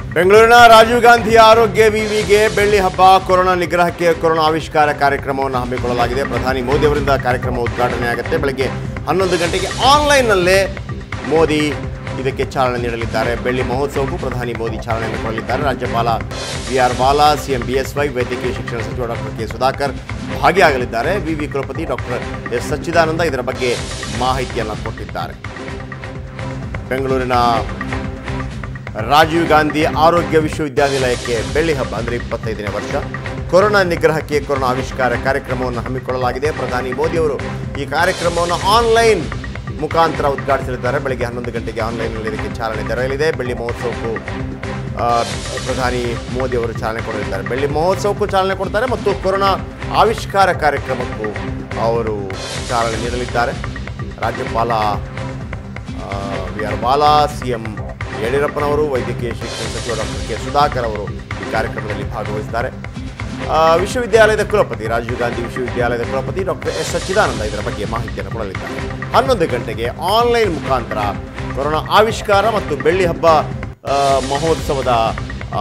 ಬೆಂಗಳೂರಿನ ರಾಜೀವ್ ಗಾಂಧಿ ಆರೋಗ್ಯ ವಿವಿಗೆ ಬೆಳ್ಳಿ ಹಬ್ಬ ಕೊರೋನಾ ನಿಗ್ರಹಕ್ಕೆ ಕೊರೋನಾ ಆವಿಷ್ಕಾರ ಕಾರ್ಯಕ್ರಮವನ್ನು ಹಮ್ಮಿಕೊಳ್ಳಲಾಗಿದೆ ಪ್ರಧಾನಿ ಮೋದಿ ಅವರಿಂದ ಕಾರ್ಯಕ್ರಮ ಉದ್ಘಾಟನೆ ಆಗುತ್ತೆ ಬೆಳಗ್ಗೆ ಹನ್ನೊಂದು ಗಂಟೆಗೆ ಆನ್ಲೈನ್ನಲ್ಲೇ ಮೋದಿ ಇದಕ್ಕೆ ಚಾಲನೆ ನೀಡಲಿದ್ದಾರೆ ಬೆಳ್ಳಿ ಮಹೋತ್ಸವಕ್ಕೂ ಪ್ರಧಾನಿ ಮೋದಿ ಚಾಲನೆಯನ್ನು ಕೊಡಲಿದ್ದಾರೆ ರಾಜ್ಯಪಾಲ V R Vala CM B S Y ವೈದ್ಯಕೀಯ ಶಿಕ್ಷಣ ಸಚಿವ ಡಾಕ್ಟರ್ ಕೆ ಸುಧಾಕರ್ ಭಾಗಿಯಾಗಲಿದ್ದಾರೆ ವಿವಿ ಕುಲಪತಿ ಡಾಕ್ಟರ್ ಎಸ್ ಸಚ್ಚಿದಾನಂದ ಇದರ ಬಗ್ಗೆ ಮಾಹಿತಿಯನ್ನು ಕೊಟ್ಟಿದ್ದಾರೆ ಬೆಂಗಳೂರಿನ ರಾಜೀವ್ ಗಾಂಧಿ ಆರೋಗ್ಯ ವಿಶ್ವವಿದ್ಯಾನಿಲಯಕ್ಕೆ ಬೆಳ್ಳಿ ಹಬ್ಬ ಅಂದರೆ ಇಪ್ಪತ್ತೈದನೇ ವರ್ಷ ಕೊರೋನಾ ನಿಗ್ರಹಕ್ಕೆ ಕೊರೋನಾ ಆವಿಷ್ಕಾರ ಕಾರ್ಯಕ್ರಮವನ್ನು ಹಮ್ಮಿಕೊಳ್ಳಲಾಗಿದೆ ಪ್ರಧಾನಿ ಮೋದಿ ಅವರು ಈ ಕಾರ್ಯಕ್ರಮವನ್ನು ಆನ್ಲೈನ್ ಮುಖಾಂತರ ಉದ್ಘಾಟಿಸಲಿದ್ದಾರೆ ಬೆಳಗ್ಗೆ ಹನ್ನೊಂದು ಗಂಟೆಗೆ ಆನ್ಲೈನ್ನಲ್ಲಿ ಇದಕ್ಕೆ ಚಾಲನೆ ದೊರೆಯಲಿದೆ ಬೆಳ್ಳಿ ಮಹೋತ್ಸವಕ್ಕೂ ಆ, ಪ್ರಧಾನಿ ಮೋದಿ ಅವರು ಚಾಲನೆ ಕೊಡಲಿದ್ದಾರೆ ಬೆಳ್ಳಿ ಮಹೋತ್ಸವಕ್ಕೂ ಚಾಲನೆ ಕೊಡ್ತಾರೆ ಮತ್ತು ಕೊರೋನಾ ಆವಿಷ್ಕಾರ ಕಾರ್ಯಕ್ರಮಕ್ಕೂ ಅವರು ಚಾಲನೆ ನೀಡಲಿದ್ದಾರೆ ರಾಜ್ಯಪಾಲ V R Vala C M ಯಡಿಯೂರಪ್ಪನವರು ವೈದ್ಯಕೀಯ ಶಿಕ್ಷಣ ಸಚಿವ ಡಾಕ್ಟರ್ ಕೆ ಸುಧಾಕರ್ ಅವರು ಈ ಕಾರ್ಯಕ್ರಮದಲ್ಲಿ ಭಾಗವಹಿಸಿದ್ದಾರೆ ಆ, ವಿಶ್ವವಿದ್ಯಾಲಯದ ಕುಲಪತಿ ರಾಜೀವ್ ಗಾಂಧಿ ವಿಶ್ವವಿದ್ಯಾಲಯದ ಕುಲಪತಿ ಡಾಕ್ಟರ್ ಎಸ್ ಸಚ್ಚಿದಾನಂದ ಇದರ ಬಗ್ಗೆ ಮಾಹಿತಿಯನ್ನು ಕೊಡಲಿದ್ದಾರೆ ಹನ್ನೊಂದು ಗಂಟೆಗೆ ಆನ್ಲೈನ್ ಮುಖಾಂತರ ಕೊರೋನಾ ಆವಿಷ್ಕಾರ ಮತ್ತು ಬೆಳ್ಳಿ ಹಬ್ಬ ಆ, ಮಹೋತ್ಸವದ ಆ,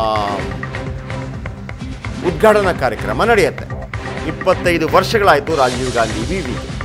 ಉದ್ಘಾಟನಾ ಕಾರ್ಯಕ್ರಮ ನಡೆಯುತ್ತೆ ಇಪ್ಪತ್ತೈದು ವರ್ಷಗಳಾಯಿತು ರಾಜೀವ್ ಗಾಂಧಿ ವಿವಿಗೆ